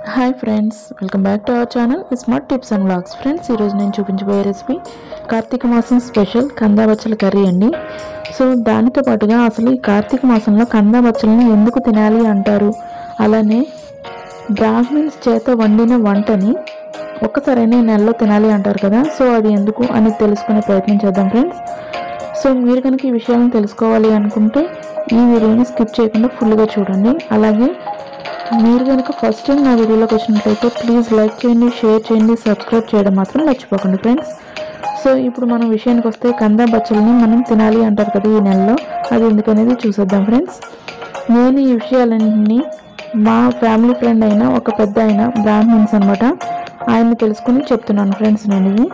hi friends welcome back to our channel smart tips and blogs friends ఈరోజు నేను చూపించబోయే recipe Karthika మాసం special కందా బచ్చల కర్రీ అండి సో దానితో పాటుగా అసలు ఈ కార్తీక మాసంలో కందా బచ్చలను ఎందుకు తినాలి అంటారు అలానే బ్రాహ్మిన్స్ చేత వండిన వంటని ఒక్కసారైనా ఈ నెలలో తినాలి అంటారు కదా సో అది ఎందుకు అని తెలుసుకునే ప్రయత్నం చేద్దాం ఫ్రెండ్స్ సో మీరు కనుక ఈ విషయాలను తెలుసుకోవాలి అనుకుంటే ఈ వీడియోని స్కిప్ చేయకుండా ఫుల్గా చూడండి అలాగే మీరు కనుక ఫస్ట్ టైం నా వీడియోలోకి వచ్చినట్లయితే ప్లీజ్ లైక్ చేయండి షేర్ చేయండి సబ్స్క్రైబ్ చేయడం మాత్రం మర్చిపోకండి ఫ్రెండ్స్ సో ఇప్పుడు మనం విషయానికి వస్తే కంద బచ్చలని మనం తినాలి అంటారు కదా ఈ నెలలో అది ఎందుకనేది చూసేద్దాం ఫ్రెండ్స్ నేను ఈ విషయాలన్నీ మా ఫ్యామిలీ ఫ్రెండ్ అయిన ఒక పెద్ద అయిన బ్రాహ్మణ్స్ అనమాట ఆయన్ని తెలుసుకుని చెప్తున్నాను ఫ్రెండ్స్ నేను ఇవి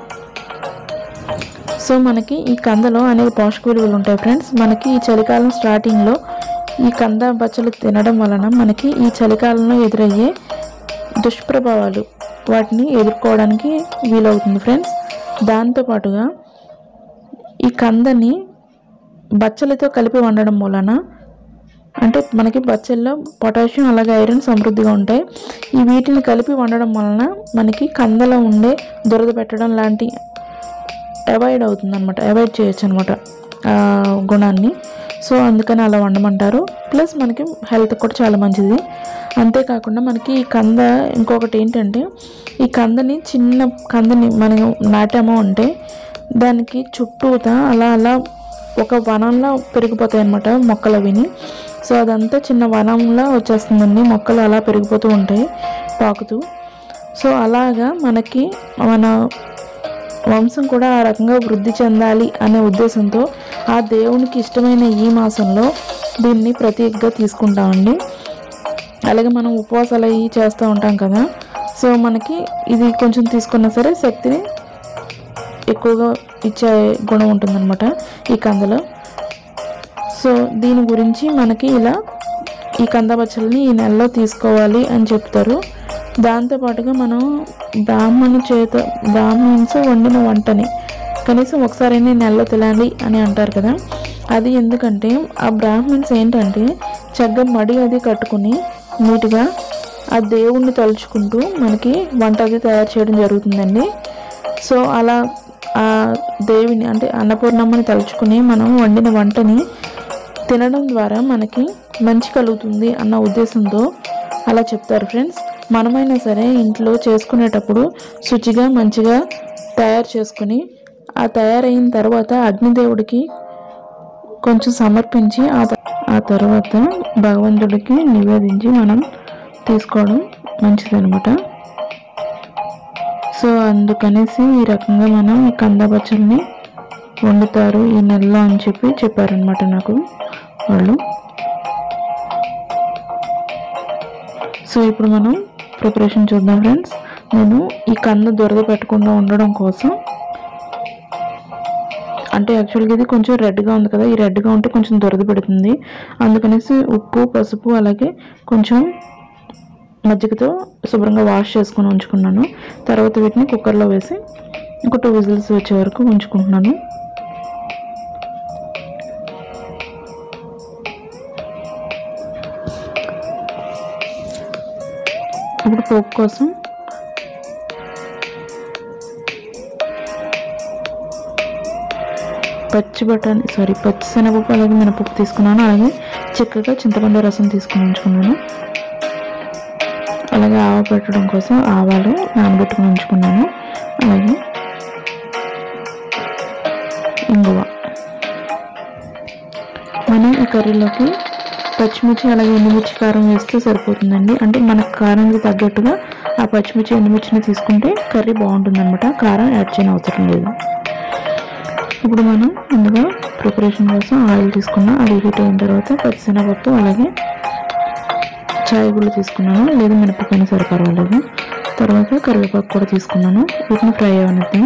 సో మనకి ఈ కందలో అనేక పోషక విలువలు ఉంటాయి ఫ్రెండ్స్ మనకి ఈ చలికాలం స్టార్టింగ్లో ఈ కంద బచ్చలు తినడం వలన మనకి ఈ చలికాలంలో ఎదురయ్యే దుష్ప్రభావాలు వాటిని ఎదుర్కోవడానికి వీలవుతుంది ఫ్రెండ్స్ దాంతోపాటుగా ఈ కందని బచ్చలతో కలిపి వండడం వలన అంటే మనకి బచ్చల్లో పొటాషియం అలాగే ఐరన్ సమృద్ధిగా ఉంటాయి ఈ వీటిని కలిపి వండడం వలన మనకి కందలో ఉండే దురద పెట్టడం లాంటి అవాయిడ్ అవుతుంది అనమాట అవాయిడ్ చేయొచ్చు అనమాట గుణాన్ని సో అందుకని అలా వండమంటారు ప్లస్ మనకి హెల్త్ కూడా చాలా మంచిది అంతేకాకుండా మనకి ఈ కంద ఇంకొకటి ఏంటంటే ఈ కందని చిన్న కందని మనం నాటామో అంటే దానికి చుట్టూతా అలా అలా ఒక వనంలో పెరిగిపోతాయి అనమాట మొక్కలు అవిని సో అదంతా చిన్న వనంలా వచ్చేస్తుందండి మొక్కలు అలా పెరిగిపోతూ ఉంటాయి పాకుతూ సో అలాగా మనకి మన వంశం కూడా ఆ రకంగా వృద్ధి చెందాలి అనే ఉద్దేశంతో ఆ దేవునికి ఇష్టమైన ఈ మాసంలో దీన్ని ప్రత్యేకంగా తీసుకుంటామండి అలాగే మనం ఉపవాసాలు అవి చేస్తూ ఉంటాం కదా సో మనకి ఇది కొంచెం తీసుకున్నా సరే శక్తిని ఎక్కువగా ఇచ్చే గుణం ఉంటుందన్నమాట ఈ కందలో సో దీని గురించి మనకి ఇలా ఈ కంద బచ్చల్ని ఈ నెలలో తీసుకోవాలి అని చెప్తారు దాంతోపాటుగా మనం బ్రాహ్మణు చేత బ్రాహ్మణ్స్ వండిన వంటని కనీసం ఒకసారైనా ఈ నెలలో తినాలి అని అంటారు కదా అది ఎందుకంటే ఆ బ్రాహ్మణ్స్ ఏంటంటే చక్కగా మడి అది కట్టుకుని నీట్గా ఆ దేవుణ్ణి తలుచుకుంటూ మనకి వంట అది తయారు చేయడం జరుగుతుందండి సో అలా ఆ దేవిని అంటే అన్నపూర్ణమ్మని తలుచుకుని మనం వండిన వంటని తినడం ద్వారా మనకి మంచి కలుగుతుంది అన్న ఉద్దేశంతో అలా చెప్తారు ఫ్రెండ్స్ మనమైనా సరే ఇంట్లో చేసుకునేటప్పుడు శుచిగా మంచిగా తయారు చేసుకుని ఆ తయారైన తర్వాత అగ్నిదేవుడికి కొంచెం సమర్పించి ఆ త- ఆ తర్వాత భగవంతుడికి నివేదించి మనం తీసుకోవడం మంచిదనమాట సో అందుకనేసి ఈ రకంగా మనం ఈ కంద బచ్చల్ని వండుతారు ఈ నెలలో అని చెప్పి చెప్పారనమాట నాకు వాళ్ళు సో ఇప్పుడు మనం ప్రిపరేషన్ చూద్దాం ఫ్రెండ్స్ నేను ఈ కంద దొరద పెట్టకుండా ఉండడం కోసం అంటే యాక్చువల్గా ఇది కొంచెం రెడ్గా ఉంది కదా ఈ రెడ్గా ఉంటే కొంచెం దొరద పెడుతుంది అందుకనేసి ఉప్పు పసుపు అలాగే కొంచెం మజ్జిగతో శుభ్రంగా వాష్ చేసుకొని ఉంచుకున్నాను తర్వాత వీటిని కుక్కర్లో వేసి ఒక టూ విజిల్స్ వచ్చే వరకు ఉంచుకుంటున్నాను ఇప్పుడు పోపు కోసం పచ్చి బఠానీ సారీ పచ్చి శనగపప్పు అలాగే మినపప్పు తీసుకున్నాను అలాగే చిక్కగా చింతపండు రసం తీసుకుని ఉంచుకున్నాను అలాగే ఆవ పెట్టడం కోసం ఆవాలు నానబెట్టుకుని ఉంచుకున్నాను అలాగే ఇంగువ మనం ఈ కర్రీలోకి పచ్చిమిర్చి అలాగే ఎండుమిర్చి కారం వేస్తే సరిపోతుందండి అంటే మన కారంకి తగ్గట్టుగా ఆ పచ్చిమిర్చి ఎండుమిర్చిని తీసుకుంటే కర్రీ బాగుంటుందన్నమాట కారం యాడ్ చేయని అవసరం లేదు ఇప్పుడు మనం ముందుగా ప్రిపరేషన్ కోసం ఆయిల్ తీసుకున్నాం అది హీట్ అయిన తర్వాత పచ్చిశనగపప్పు అలాగే చాయ్ గుళ్ళు తీసుకున్నాను లేదా మినపప్పు అయినా సరే పర్వాలేదు తర్వాత కరివేపాకు కూడా తీసుకున్నాను వీటిని ఫ్రై అవనిద్దాం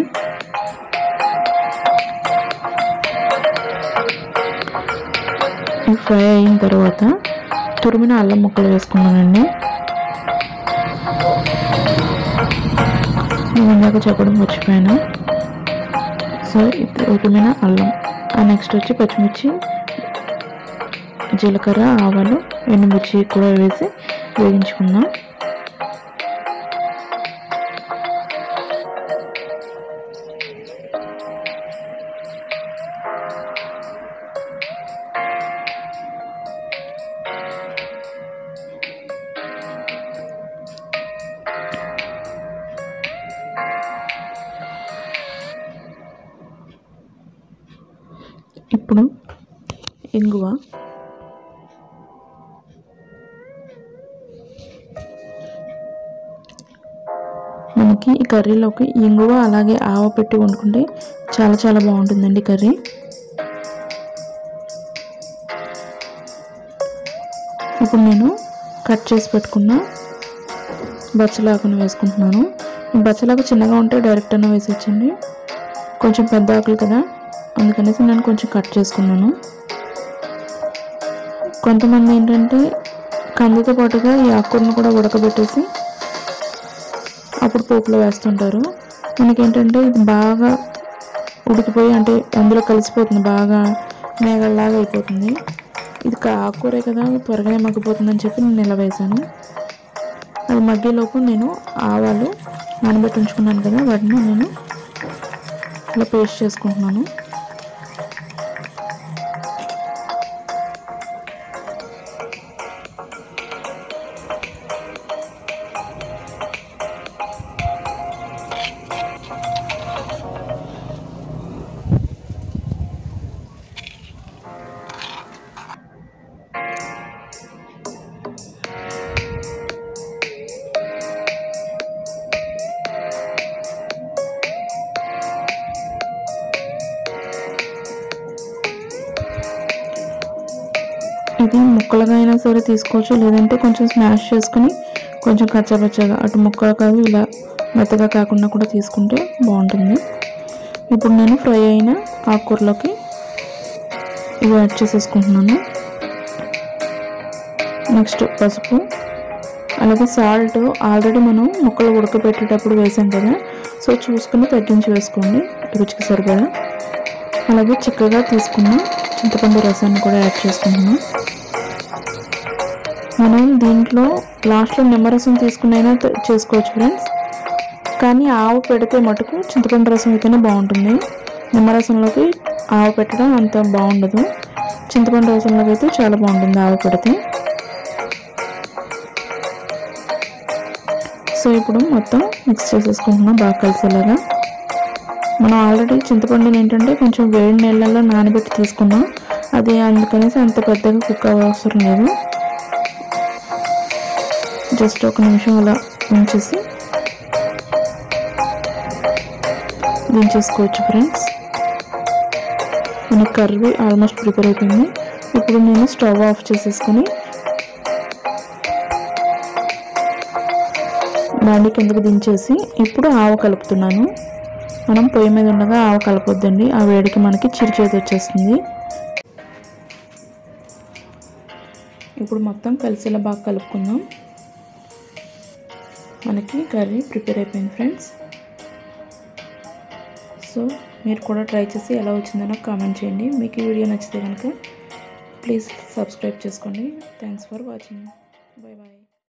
ఇవి ఫ్రై అయిన తర్వాత తురిమిన అల్లం ముక్కలు వేసుకున్నానండి నేను ఇందాక చెప్పడం మర్చిపోయాను సో ఇది ఉరిమిన అల్లం ఆ నెక్స్ట్ వచ్చి పచ్చిమిర్చి జీలకర్ర ఆవాలు ఎండుమిర్చి కూడా వేసి వేగించుకుందాం ఇప్పుడు ఇంగువ మనకి ఈ కర్రీలోకి ఇంగువ అలాగే ఆవ పెట్టి వండుకుంటే చాలా చాలా బాగుంటుందండి కర్రీ ఇప్పుడు నేను కట్ చేసి పెట్టుకున్న బచ్చలాకును వేసుకుంటున్నాను ఈ బచ్చలాకు చిన్నగా ఉంటే డైరెక్ట్ అయినా వేసేయచ్చండి కొంచెం పెద్ద ఆకులు కదా అందుకనేసి నేను కొంచెం కట్ చేసుకున్నాను కొంతమంది ఏంటంటే కందితో పాటుగా ఈ ఆకుకూరను కూడా ఉడకబెట్టేసి అప్పుడు పోపులో వేస్తుంటారు మనకేంటంటే ఇది బాగా ఉడికిపోయి అంటే అందులో కలిసిపోతుంది బాగా మేఘల్లాగా అయిపోతుంది ఇది కా- ఆకుకూరే కదా త్వరగానే మగ్గిపోతుందని చెప్పి నేను ఇలా వేసాను అది మగ్గేలోపు నేను ఆవాలు నానబెట్టి ఉంచుకున్నాను కదా వాటిని నేను ఇలా పేస్ట్ చేసుకుంటున్నాను ఇది ముక్కలుగా అయినా సరే తీసుకోవచ్చు లేదంటే కొంచెం స్మాష్ చేసుకుని కొంచెం కచ్చాపచ్చాగా అటు ముక్కలు కాదు ఇలా మెత్తగా కాకుండా కూడా తీసుకుంటే బాగుంటుంది ఇప్పుడు నేను ఫ్రై అయిన ఆకుకూరలోకి ఇవి యాడ్ చేసేసుకుంటున్నాను నెక్స్ట్ పసుపు అలాగే సాల్ట్ ఆల్రెడీ మనం ముక్కలు ఉడకబెట్టేటప్పుడు వేసాం కదా సో చూసుకుని తగ్గించి వేసుకోండి రుచికి సరిపడా అలాగే చిక్కగా తీసుకున్న చింతపండు రసాన్ని కూడా యాడ్ చేసుకుంటున్నాం మనం దీంట్లో లాస్ట్లో నిమ్మరసం తీసుకునైనా త- చేసుకోవచ్చు ఫ్రెండ్స్ కానీ ఆవు పెడితే మటుకు చింతపండు రసం అయితేనే బాగుంటుంది నిమ్మరసంలోకి ఆవు పెట్టడం అంత బాగుండదు చింతపండు రసంలోకి అయితే చాలా బాగుంటుంది ఆవు పెడితే సో ఇప్పుడు మొత్తం మిక్స్ చేసేసుకుంటున్నాం బాగా కలిసేలాగా మనం ఆల్రెడీ చింతపండుని ఏంటంటే కొంచెం వేడి నీళ్ళల్లో నానబెట్టి తీసుకున్నాం అది అందుకనేసి అంత పెద్దగా కుక్ అవసరం లేదు జస్ట్ ఒక నిమిషం అలా ఉంచేసి దించేసుకోవచ్చు ఫ్రెండ్స్ మన కర్రీ ఆల్మోస్ట్ ప్రిపేర్ అయిపోయింది ఇప్పుడు నేను స్టవ్ ఆఫ్ చేసేసుకొని బాండి కిందకు దించేసి ఇప్పుడు ఆవ కలుపుతున్నాను మనం పొయ్యి మీద ఉండగా ఆవ కలపొద్దండి ఆ వేడికి మనకి చిరుచేతి వచ్చేస్తుంది ఇప్పుడు మొత్తం కలిసేలా బాగా కలుపుకుందాం మనకి కర్రీ ప్రిపేర్ అయిపోయింది ఫ్రెండ్స్ సో మీరు కూడా ట్రై చేసి ఎలా వచ్చిందో నాకు కామెంట్ చేయండి మీకు ఈ వీడియో నచ్చితే కనుక ప్లీజ్ సబ్స్క్రైబ్ చేసుకోండి thanks for watching bye bye